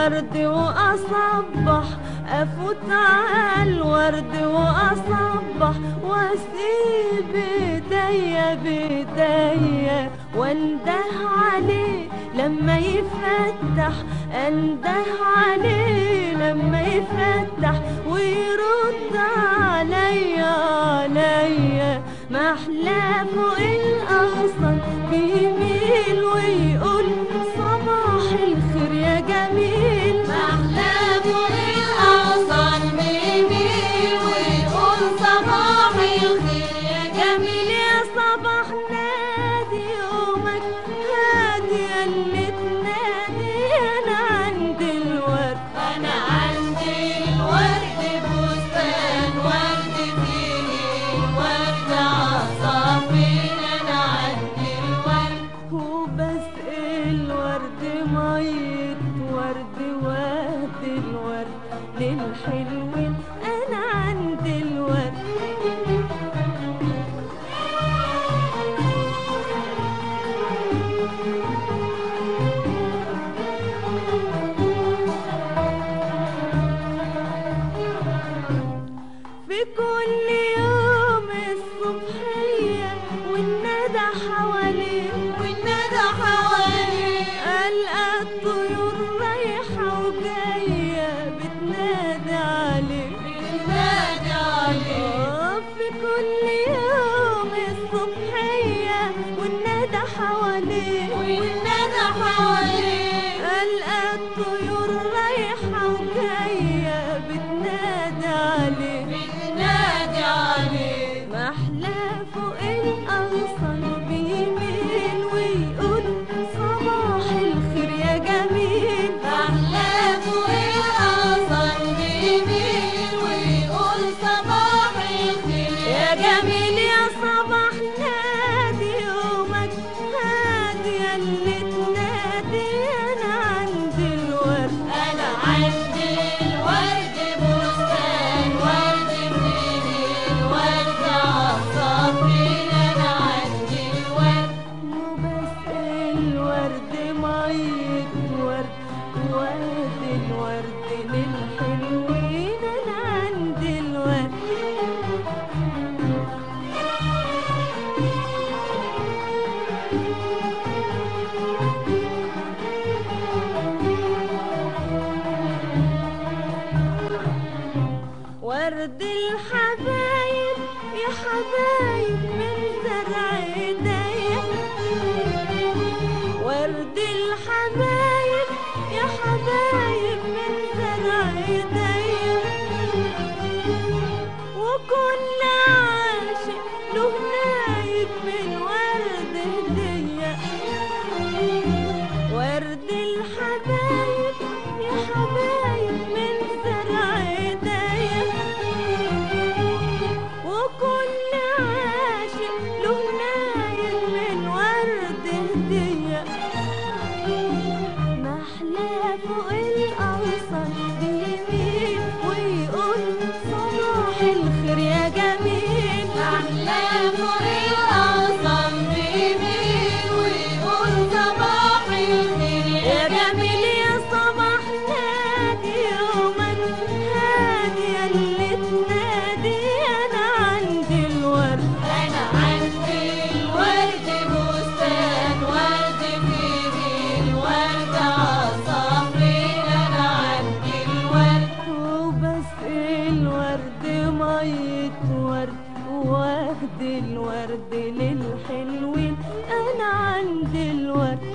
الورد وأصبح أفوت على الورد وأصبح وأسيب إيديا بإيديا وانده عليه لما يفتح انده عليه لما يفتح ويرد عليا عليا محلى فوق الأغصان بيميل ويقول صباح الخير يا جميل محلى فوق الأغصان بيميل ويقول صباح الخير يا جميل يا صباح نادي يومك هادي يا اللي تنادي انا عند الورد أنا عندي الورد بستان ورد فيه الورد عصافير أنا عندي الورد وبسقي الورد مية ورد واد الورد للحلوين انا عند الورد في كل يوم الصبحية والندى حواليه والندى حواليه ألقى الطيور رايحة وجاية بتنادي عليه بتنادي عليه آه، في كل يوم الصبحية والندى حواليه والندى حواليه ألقى الطيور رايحة وجاية بتنادي عليه بتنادي عليه محلى فوق الأغصان بيميل ويقول صباح الخير يا جميل محلى فوق الأغصان بيميل ويقول صباح الخير يا جميل يا صباح نادي يومك هادي يا اللي تنادي أنا عند الورد أنا عندي الورد بستان ورد فيه الورد عصافير أنا عندي الورد وبسقي الورد مية ورد واد الورد للحلوين أنا عند الورد ورد الحبايب يا حبايب من زرع ايديا ورد الحبايب يا حبايب من زرع ايديا وكل عاشق له نايب من ورد هديه ورد الحبايب يا حبايب من زرع ايديا وكل عاشق له نايم من ورد هدية محلى فوق الأغصان بيميل ويقول صباح الخير يا جميل محلى فوق الأغصان بيميل ويقول صباح الخير يا جميل يا صباح نادي يومك هادي يا اللي تنادي أنا عندي الورد أنا عندي الورد بستان ورد فيه الورد عصافير أنا عندي الورد وبسقي الورد مية ورد واخد الورد للحلوين انا عندي الورد